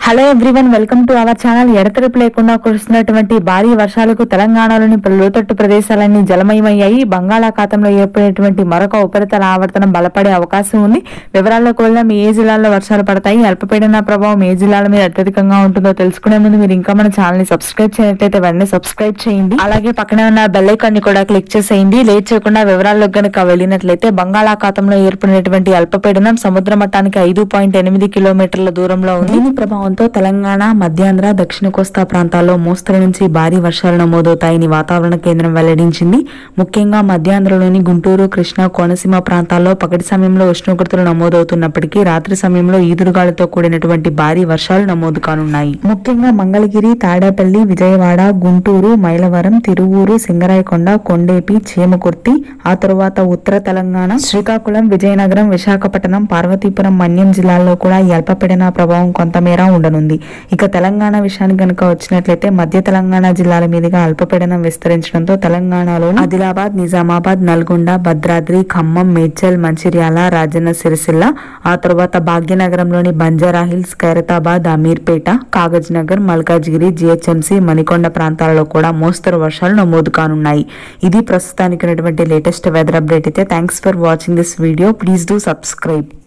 hello everyone welcome to our channel ఎడతెరపు లేకుండా కురుస్తున్నటువంటి భారీ వర్షాలకు తెలంగాణలోని పలు లోతట్టు ప్రదేశాలన్నీ జలమయమయ్యాయి బంగాళాఖాతంలో ఏర్పడినటువంటి మరొక ఉపరితల ఆవర్తనం బలపడే అవకాశం ఉంది వివరాల్లోకి వెళ్దాం ఏ జిల్లాల్లో వర్షాలు పడతాయి అల్పపీడన ప్రభావం ఏ జిల్లాల మీద అత్యధికంగా ఉంటుందో తెలుసుకునే ముందు మీరు ఇంకా మన ఛానల్ ని సబ్స్క్రైబ్ చేయనట్లయితే వెంటనే సబ్స్క్రైబ్ చేయండి అలాగే పక్కనే ఉన్న బెల్ ఐకాన్ ని కూడా క్లిక్ చేసేయండి లేట్ చేయకుండా వివరాల్లోకి గనుక వెళ్ళినట్లయితే బంగాళాఖాతంలో ఏర్పడినటువంటి అల్పపీడనం సముద్ర మట్టానికి ఐదు పాయింట్ ఎనిమిది కిలోమీటర్ల దూరంలో ఉంది దీని ప్రభావంతో తెలంగాణ మధ్యాంధ్ర దక్షిణ కోస్తా ప్రాంతాల్లో మోస్తరు నుంచి భారీ వర్షాలు నమోదవుతాయని వాతావరణ కేంద్రం వెల్లడించింది ముఖ్యంగా మధ్యాంధ్రలోని గుంటూరు కృష్ణా కోనసీమ ప్రాంతాల్లో పగటి సమయంలో ఉష్ణోగ్రతలు నమోదవుతున్నప్పటికీ రాత్రి సమయంలో ఈదురుగాలతో కూడినటువంటి భారీ వర్షాలు నమోదు కానున్నాయి ముఖ్యంగా మంగళగిరి తాడేపల్లి విజయవాడ గుంటూరు మైలవరం తిరువూరు సింగరాయకొండ కొండేపి చేమకుర్తి ఆ తరువాత ఉత్తర తెలంగాణ శ్రీకాకుళం విజయనగరం విశాఖపట్నం పార్వతీపురం మన్యం జిల్లాల్లో కూడా ఈ అల్పపీడన ప్రభావం కొంతమేర ఉండనుంది ఇక తెలంగాణ విషయానికి గనుక వచ్చినట్లయితే మధ్య తెలంగాణ జిల్లాల మీదుగా అల్పపీడనం విస్తరించడంతో తెలంగాణలో ఆదిలాబాద్ నిజామాబాద్ నల్గొండ భద్రాద్రి ఖమ్మం మేడ్చల్ మంచిర్యాల రాజన్న సిరిసిల్ల ఆ తర్వాత భాగ్యనగరంలోని బంజారా హిల్స్ ఖైరతాబాద్ అమీర్పేట కాగజ్ నగర్ మల్కాజ్గిరి జిహెచ్ఎంసి మణికొండ ప్రాంతాలలో కూడా మోస్తరు వర్షాలు నమోదు కానున్నాయి ఇది ప్రస్తుతానికి ఉన్నటువంటి లేటెస్ట్ వెదర్ అప్డేట్ అయితే thanks for watching this video please do subscribe